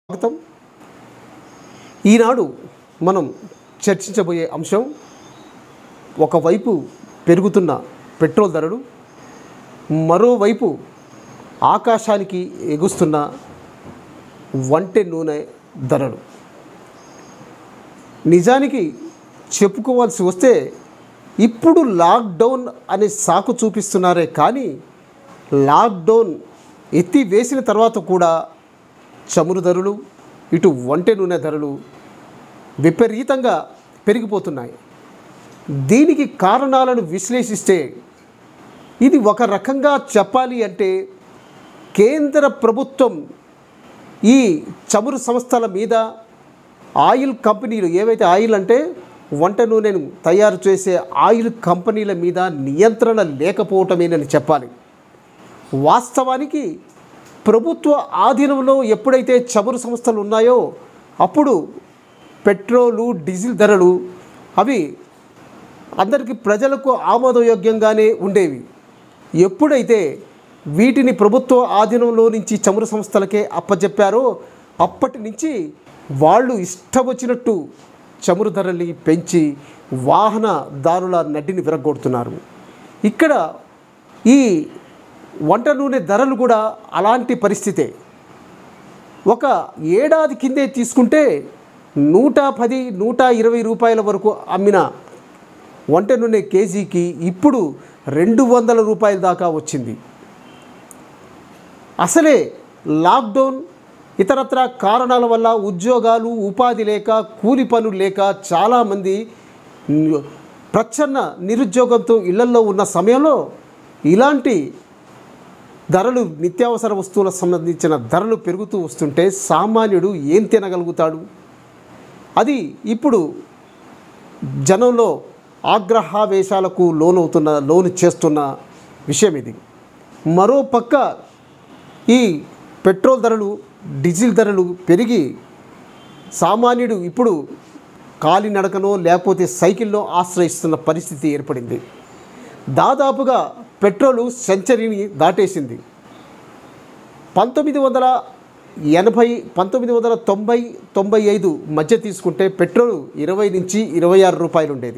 స్వాగతం ఈనాడు మనం చర్చించబోయే అంశం ఒకవైపు పెరుగుతున్న పెట్రోల్ ధరలు మరోవైపు ఆకాశానికి ఎగుస్తున్న వంటె నూనె ధరలు నిజానికి చెప్పుకోవాల్సి వస్తే ఇప్పుడు లాక్డౌన్ అనే సాకు చూపిస్తున్నారే కానీ లాక్డౌన్ ఎత్తివేసిన తర్వాత కూడా చమురు ధరలు ఇటు వంటె నూనె ధరలు విపరీతంగా పెరిగిపోతున్నాయి దీనికి కారణాలను విశ్లేషిస్తే ఇది ఒక రకంగా చెప్పాలి అంటే కేంద్ర ప్రభుత్వం ఈ చమురు సంస్థల మీద ఆయిల్ కంపెనీలు ఏవైతే ఆయిల్ అంటే వంట నూనెను తయారు చేసే ఆయిల్ కంపెనీల మీద నియంత్రణ లేకపోవటమేనని చెప్పాలి వాస్తవానికి ప్రభుత్వ ఆధీనంలో ఎప్పుడైతే చమురు సంస్థలు ఉన్నాయో అప్పుడు పెట్రోలు డీజిల్ ధరలు అవి అందరికీ ప్రజలకు ఆమోదయోగ్యంగానే ఉండేవి ఎప్పుడైతే వీటిని ప్రభుత్వ ఆధీనంలో నుంచి చమురు సంస్థలకే అప్పచెప్పారో అప్పటి నుంచి వాళ్ళు ఇష్టం వచ్చినట్టు చమురు ధరల్ని పెంచి వాహనదారుల నడ్డిని విరగొడుతున్నారు ఇక్కడ ఈ వంట నూనె ధరలు కూడా అలాంటి పరిస్థితే ఒక ఏడాది కిందే తీసుకుంటే నూట పది నూట ఇరవై రూపాయల వరకు అమ్మిన వంట నూనె కేజీకి ఇప్పుడు రెండు వందల రూపాయల దాకా వచ్చింది అసలే లాక్డౌన్ ఇతరత్ర కారణాల వల్ల ఉద్యోగాలు ఉపాధి లేక కూలి పనులు లేక చాలామంది ని- ప్రచ్ఛన్న నిరుద్యోగంతో ఇళ్లల్లో ఉన్న సమయంలో ఇలాంటి ధరలు నిత్యావసర వస్తువులకు సంబంధించిన ధరలు పెరుగుతూ వస్తుంటే సామాన్యుడు ఏం తినగలుగుతాడు అది ఇప్పుడు జనంలో ఆగ్రహావేశాలకు లోనవుతున్న లోను చేస్తున్న విషయం ఇది మరో పక్క ఈ పెట్రోల్ ధరలు డీజిల్ ధరలు పెరిగి సామాన్యుడు ఇప్పుడు కాలినడకనో లేకపోతే సైకిల్లో ఆశ్రయిస్తున్న పరిస్థితి ఏర్పడింది దాదాపుగా పెట్రోలు సెంచరీని దాటేసింది పంతొమ్మిది వందల ఎనభై పంతొమ్మిది వందల తొంభై తొంభై ఐదు మధ్య తీసుకుంటే పెట్రోల్ ఇరవై నుంచి ఇరవై ఆరు రూపాయలు ఉండేది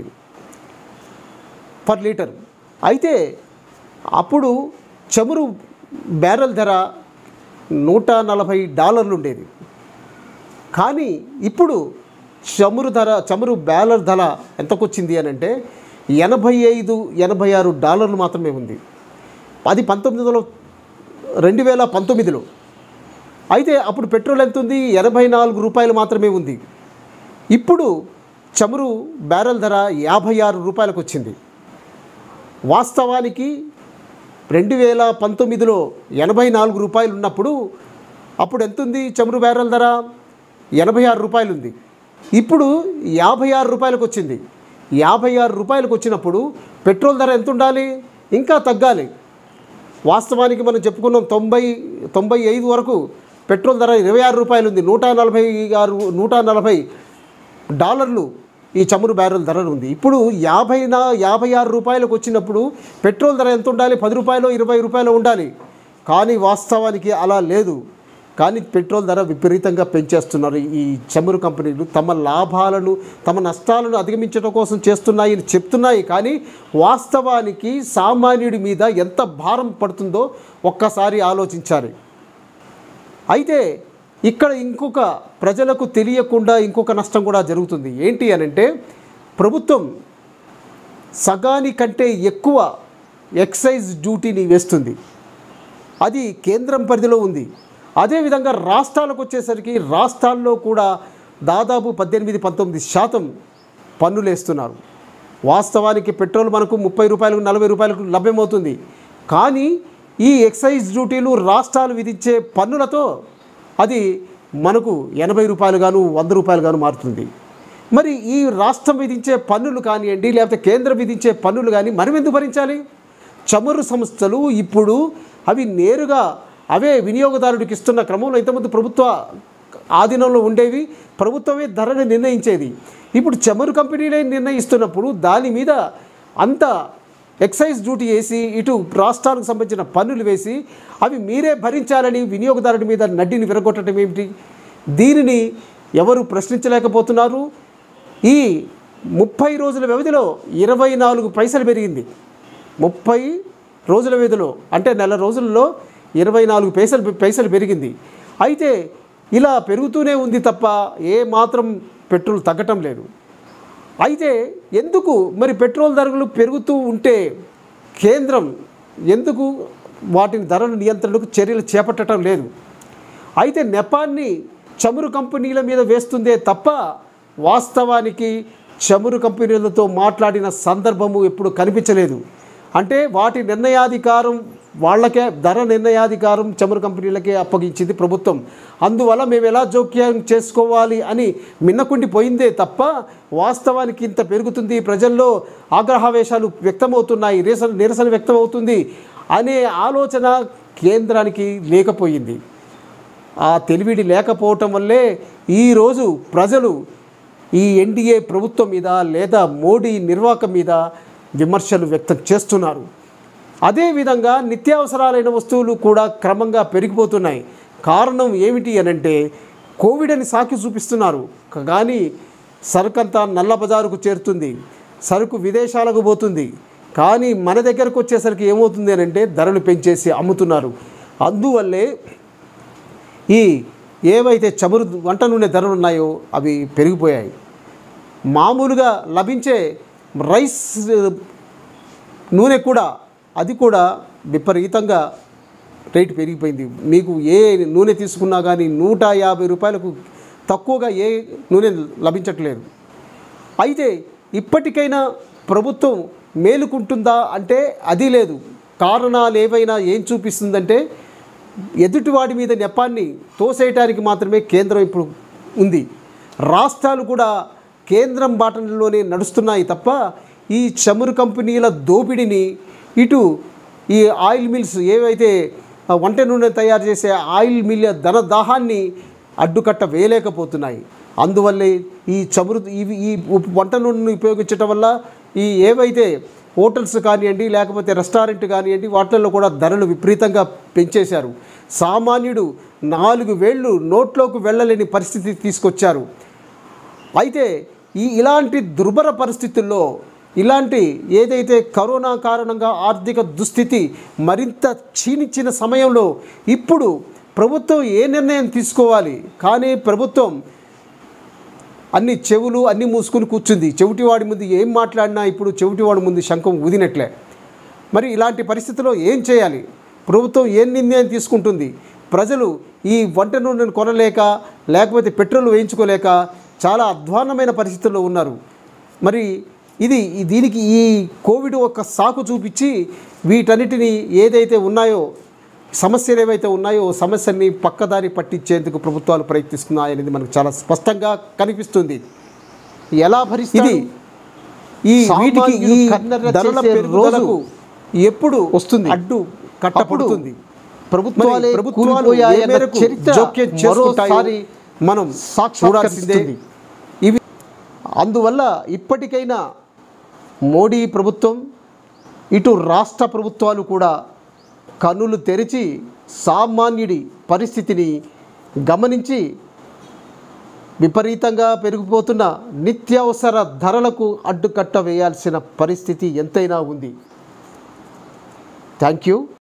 పర్ లీటర్ అయితే అప్పుడు చమురు బ్యారెల్ ధర నూట నలభై డాలర్లు ఉండేది కానీ ఇప్పుడు చమురు ధర చమురు బ్యాలర్ ధర ఎంతకొచ్చింది అని అంటే ఎనభై ఐదు ఎనభై ఆరు డాలర్లు మాత్రమే ఉంది అది పంతొమ్మిది వందల రెండు వేల పంతొమ్మిదిలో అయితే అప్పుడు పెట్రోల్ ఎంత ఉంది ఎనభై నాలుగు రూపాయలు మాత్రమే ఉంది ఇప్పుడు చమురు బ్యారెల్ ధర యాభై ఆరు రూపాయలకు వచ్చింది వాస్తవానికి రెండు వేల పంతొమ్మిదిలో ఎనభై నాలుగు రూపాయలు ఉన్నప్పుడు అప్పుడు ఎంత ఉంది చమురు బ్యారెల్ ధర ఎనభై ఆరు రూపాయలు ఉంది ఇప్పుడు యాభై ఆరు రూపాయలకు వచ్చింది యాభై ఆరు రూపాయలకు వచ్చినప్పుడు పెట్రోల్ ధర ఎంత ఉండాలి ఇంకా తగ్గాలి వాస్తవానికి మనం చెప్పుకున్నాం తొంభై తొంభై ఐదు వరకు పెట్రోల్ ధర ఇరవై ఆరు రూపాయలు ఉంది నూట నలభై ఆరు నూట నలభై డాలర్లు ఈ చమురు బ్యారెల్ ధర ఉంది ఇప్పుడు యాభై నా యాభై ఆరు రూపాయలకు వచ్చినప్పుడు పెట్రోల్ ధర ఎంత ఉండాలి పది రూపాయలు ఇరవై రూపాయలు ఉండాలి కానీ వాస్తవానికి అలా లేదు కానీ పెట్రోల్ ధర విపరీతంగా పెంచేస్తున్నారు ఈ చమురు కంపెనీలు తమ లాభాలను తమ నష్టాలను అధిగమించడం కోసం చేస్తున్నాయి అని చెప్తున్నాయి కానీ వాస్తవానికి సామాన్యుడి మీద ఎంత భారం పడుతుందో ఒక్కసారి ఆలోచించాలి అయితే ఇక్కడ ఇంకొక ప్రజలకు తెలియకుండా ఇంకొక నష్టం కూడా జరుగుతుంది ఏంటి అని అంటే ప్రభుత్వం సగానికంటే ఎక్కువ ఎక్సైజ్ డ్యూటీని వేస్తుంది అది కేంద్రం పరిధిలో ఉంది అదేవిధంగా రాష్ట్రాలకు వచ్చేసరికి రాష్ట్రాల్లో కూడా దాదాపు పద్దెనిమిది పంతొమ్మిది శాతం పన్నులు వేస్తున్నారు వాస్తవానికి పెట్రోల్ మనకు ముప్పై రూపాయలకు నలభై రూపాయలకు లభ్యమవుతుంది కానీ ఈ ఎక్సైజ్ డ్యూటీలు రాష్ట్రాలు విధించే పన్నులతో అది మనకు ఎనభై రూపాయలు గాను వంద రూపాయలు గాను మారుతుంది మరి ఈ రాష్ట్రం విధించే పన్నులు కానివ్వండి లేకపోతే కేంద్రం విధించే పన్నులు కానీ మనం ఎందుకు భరించాలి చమురు సంస్థలు ఇప్పుడు అవి నేరుగా అవే వినియోగదారుడికి ఇస్తున్న క్రమంలో ఇంతకుముందు ప్రభుత్వ ఆధీనంలో ఉండేవి ప్రభుత్వమే ధరను నిర్ణయించేది ఇప్పుడు చమురు కంపెనీలే నిర్ణయిస్తున్నప్పుడు దాని మీద అంత ఎక్సైజ్ డ్యూటీ వేసి ఇటు రాష్ట్రానికి సంబంధించిన పన్నులు వేసి అవి మీరే భరించాలని వినియోగదారుడి మీద నడ్డిని విరగొట్టడం ఏమిటి దీనిని ఎవరు ప్రశ్నించలేకపోతున్నారు ఈ ముప్పై రోజుల వ్యవధిలో ఇరవై నాలుగు పైసలు పెరిగింది ముప్పై రోజుల వ్యవధిలో అంటే నెల రోజుల్లో ఇరవై నాలుగు పైసలు పైసలు పెరిగింది అయితే ఇలా పెరుగుతూనే ఉంది తప్ప ఏ మాత్రం పెట్రోల్ తగ్గటం లేదు అయితే ఎందుకు మరి పెట్రోల్ ధరలు పెరుగుతూ ఉంటే కేంద్రం ఎందుకు వాటిని ధరల నియంత్రణకు చర్యలు చేపట్టడం లేదు అయితే నెపాన్ని చమురు కంపెనీల మీద వేస్తుందే తప్ప వాస్తవానికి చమురు కంపెనీలతో మాట్లాడిన సందర్భము ఎప్పుడు కనిపించలేదు అంటే వాటి నిర్ణయాధికారం వాళ్ళకే ధర నిర్ణయాధికారం చమురు కంపెనీలకే అప్పగించింది ప్రభుత్వం అందువల్ల మేము ఎలా జోక్యం చేసుకోవాలి అని మిన్నకుండి పోయిందే తప్ప వాస్తవానికి ఇంత పెరుగుతుంది ప్రజల్లో ఆగ్రహావేశాలు వ్యక్తమవుతున్నాయి నిరసన నిరసన వ్యక్తమవుతుంది అనే ఆలోచన కేంద్రానికి లేకపోయింది ఆ తెలివిడి లేకపోవటం వల్లే ఈరోజు ప్రజలు ఈ ఎన్డీఏ ప్రభుత్వం మీద లేదా మోడీ నిర్వాహకం మీద విమర్శలు వ్యక్తం చేస్తున్నారు అదేవిధంగా నిత్యావసరాలైన వస్తువులు కూడా క్రమంగా పెరిగిపోతున్నాయి కారణం ఏమిటి అనంటే కోవిడ్ అని సాకి చూపిస్తున్నారు కానీ సరుకంతా నల్ల బజారుకు చేరుతుంది సరుకు విదేశాలకు పోతుంది కానీ మన దగ్గరకు వచ్చేసరికి ఏమవుతుంది అని అంటే ధరలు పెంచేసి అమ్ముతున్నారు అందువల్లే ఈ ఏవైతే చమురు వంట నూనె ధరలు ఉన్నాయో అవి పెరిగిపోయాయి మామూలుగా లభించే రైస్ నూనె కూడా అది కూడా విపరీతంగా రేటు పెరిగిపోయింది మీకు ఏ నూనె తీసుకున్నా కానీ నూట యాభై రూపాయలకు తక్కువగా ఏ నూనె లభించట్లేదు అయితే ఇప్పటికైనా ప్రభుత్వం మేలుకుంటుందా అంటే అది లేదు కారణాలు ఏవైనా ఏం చూపిస్తుందంటే ఎదుటివాడి మీద నెపాన్ని తోసేయటానికి మాత్రమే కేంద్రం ఇప్పుడు ఉంది రాష్ట్రాలు కూడా కేంద్రం బాటలోనే నడుస్తున్నాయి తప్ప ఈ చమురు కంపెనీల దోపిడీని ఇటు ఈ ఆయిల్ మిల్స్ ఏవైతే ఆ వంట నూనె తయారు చేసే ఆయిల్ మిల్ ధన దాహాన్ని అడ్డుకట్ట వేయలేకపోతున్నాయి అందువల్లే ఈ చమురు ఇవి ఈ ఉప్- వంట నూనెను ఉపయోగించటం వల్ల ఈ ఏవైతే హోటల్స్ కానివ్వండి లేకపోతే రెస్టారెంట్ కానివ్వండి వాటిల్లో కూడా ధరలు విపరీతంగా పెంచేశారు సామాన్యుడు నాలుగు వేళ్ళు నోట్లోకి వెళ్ళలేని పరిస్థితి తీసుకొచ్చారు అయితే ఈ ఇలాంటి దుర్భర పరిస్థితుల్లో ఇలాంటి ఏదైతే కరోనా కారణంగా ఆర్థిక దుస్థితి మరింత క్షీణించిన సమయంలో ఇప్పుడు ప్రభుత్వం ఏ నిర్ణయం తీసుకోవాలి కానీ ప్రభుత్వం అన్ని చెవులు అన్ని మూసుకుని కూర్చుంది చెవిటివాడి ముందు ఏం మాట్లాడినా ఇప్పుడు చెవిటివాడి ముందు శంఖం ఊదినట్లే మరి ఇలాంటి పరిస్థితిలో ఏం చేయాలి ప్రభుత్వం ఏం నిర్ణయం తీసుకుంటుంది ప్రజలు ఈ వంట నూనెను కొనలేక లేకపోతే పెట్రోల్ వేయించుకోలేక చాలా అధ్వాన్నమైన పరిస్థితుల్లో ఉన్నారు మరి ఇది ఈ- దీనికి ఈ కోవిడ్ ఒక సాకు చూపించి వీటన్నిటిని ఏదైతే ఉన్నాయో సమస్యలు ఏవైతే ఉన్నాయో సమస్యల్ని పక్కదారి పట్టించేందుకు ప్రభుత్వాలు ప్రయత్నిస్తున్నాయనేది మనకు చాలా స్పష్టంగా కనిపిస్తుంది ఎలా భరిస్తాడు ఇది ఈ వీటికి ఈ సామాన్యుడు కన్నెర్ర ధరల చేసే పెరుగుదలకు ఎప్పుడు వస్తుంది. అడ్డు కట్టపడుతుంది ప్రభుత్వాలే మరి ప్రభుత్వాలు ఏ కూలిపోయాయన్న మేరకు చరిత్ర జోక్యం చేసుకుంటాయో మరోసారి మనం చూడాల్సిందే సాక్షాత్కరిస్తుంది. ఇవి అందువల్ల ఇప్పటికైనా మోడీ ప్రభుత్వం ఇటు రాష్ట్ర ప్రభుత్వాలు కూడా కన్నులు తెరిచి సామాన్యుడి పరిస్థితిని గమనించి విపరీతంగా పెరిగిపోతున్న నిత్యావసర ధరలకు అడ్డుకట్ట వేయాల్సిన పరిస్థితి ఎంతైనా ఉంది థ్యాంక్ యూ